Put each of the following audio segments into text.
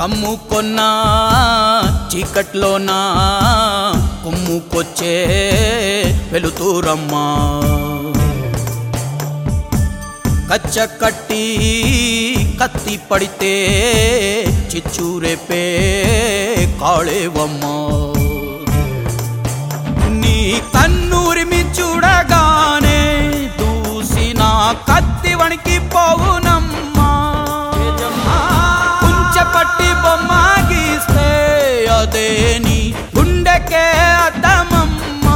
కమ్ముకొన్నా చీకట్లోనా కుమ్ముకొచ్చే వెలుతూరమ్మా కచ్చ కట్టి కత్తి పడితే చిచ్చూరేపే కాళేవమ్మా నీ కన్నూరిమి చూడగానే దూసిన కత్తి వణికి పోవునమ్మా కుంచెపట్టి బొమ్మ గీస్తే అదే నీ గుండెకే అద్దమమ్మా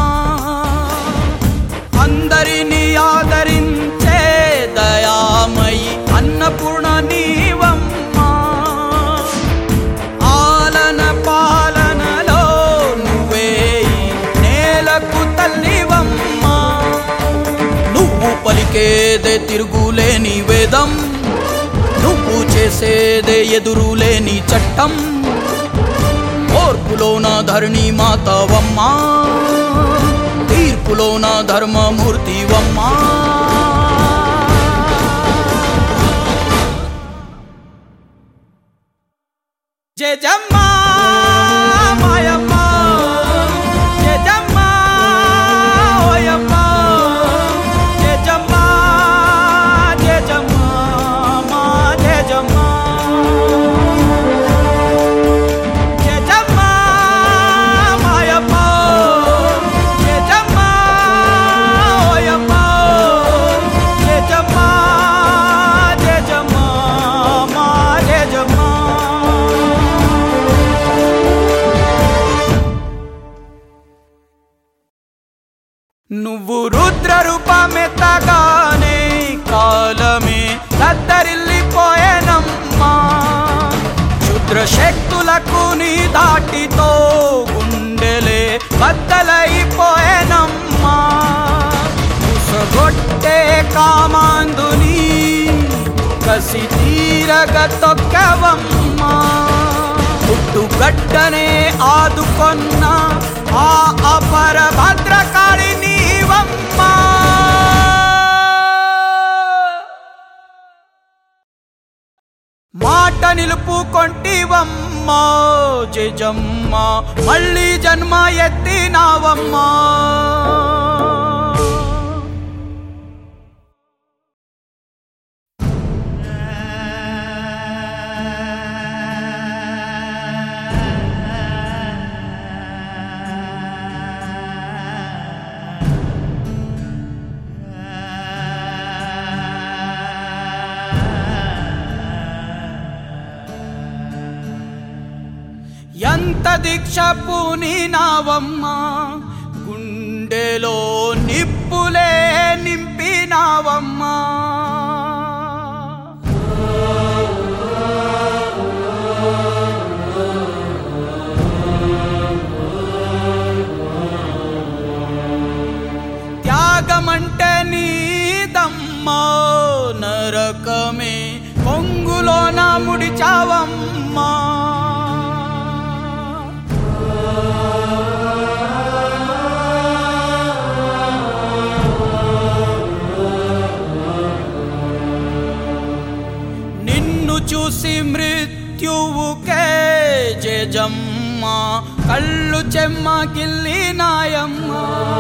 అందరిని ఆదరించే దయామయి అన్నపూర్ణ నీవమ్మా ఆలన పాలనలో నువ్వే ఈ నేలకు తల్లివమ్మా నువ్వు పలికేదే తిరుగులేని వేదం నువ్వు చేసేదే ఎదురులేని చట్టం ఓర్పులోన ధరణి మాతవమ్మా తీర్పులోన ధర్మమూర్తివమ్మా జయజమ్మా మాయమ్మ జయజమ్మా ఓయమ్మ జయజమ్మా జయజమ్మా మా జయజమ్మా జయజమ్మా మాయమ్మ జయజమ్మా ఓయమ్మ జయజమ్మా జయజమ్మా మా జయజమ్మా నువ్వు రుద్ర రూపమెత్తగానే కాలమే దద్దరిల్లిపోయేనమ్మా క్షుద్ర శక్తులకు నీ దాటితో గుండెలే బద్దలైపోయేనమ్మా ఉసగొట్టే కామాందుని కసి తీరగ తొక్కవమ్మా పుట్టుగడ్డనే ఆదుకొన్న ఆ అపర భద్రకాళి నీవమ్మా మాట నిలుపుకొంటివమ్మా జజమ్మ మళ్ళీ జన్మ ఎత్తినావమ్మా ఎంత దీక్ష పూనినావమ్మా గుండెలో నిప్పులే నింపినావమ్మా త్యాగమంటే నీదమ్మా నరకమే పొంగులోన ముడిచావమ్మా నిన్ను చూసి మృత్యువుకే జజమ్మ కళ్ళు చెమ్మ గిల్లి నాయమ్మ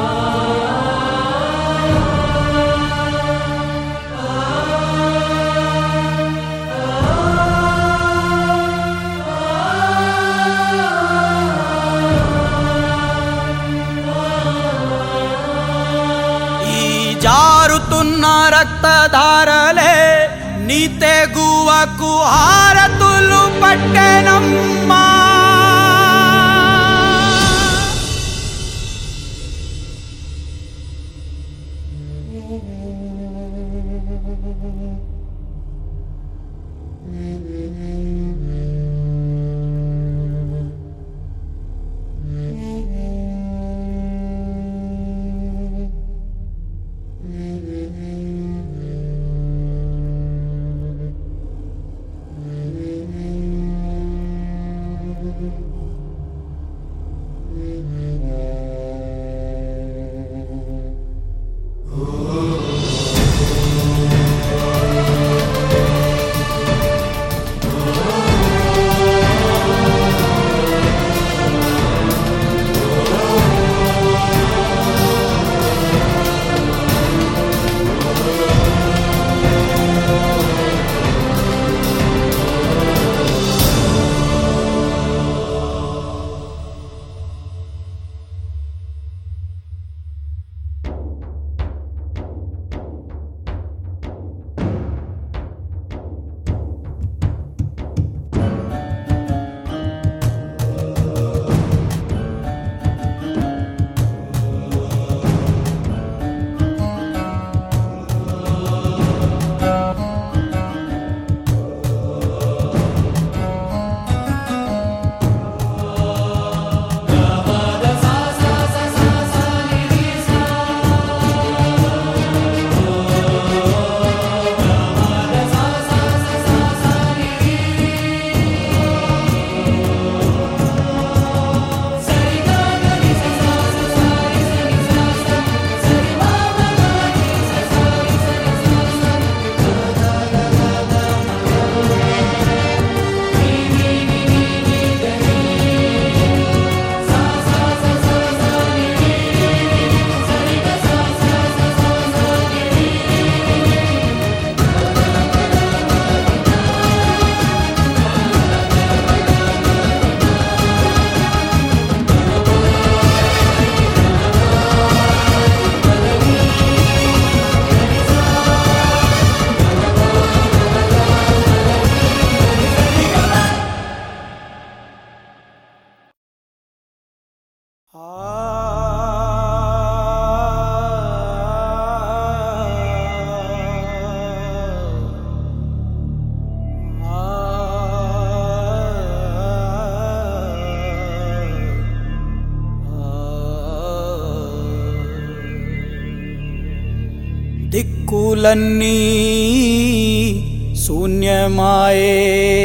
ఈ జారుతున్న రక్తధారలే నీ తెగువకు హారతులు పట్టెనమ్మా దిక్కులన్నీ శూన్యమాయే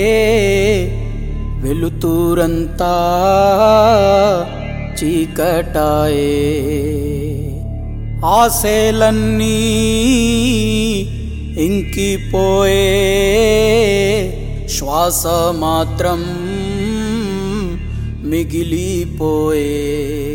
వెలుతురంతా చీకటాయే ఆశలన్నీ ఇంకిపోయే శ్వాస మాత్రం మిగిలిపోయే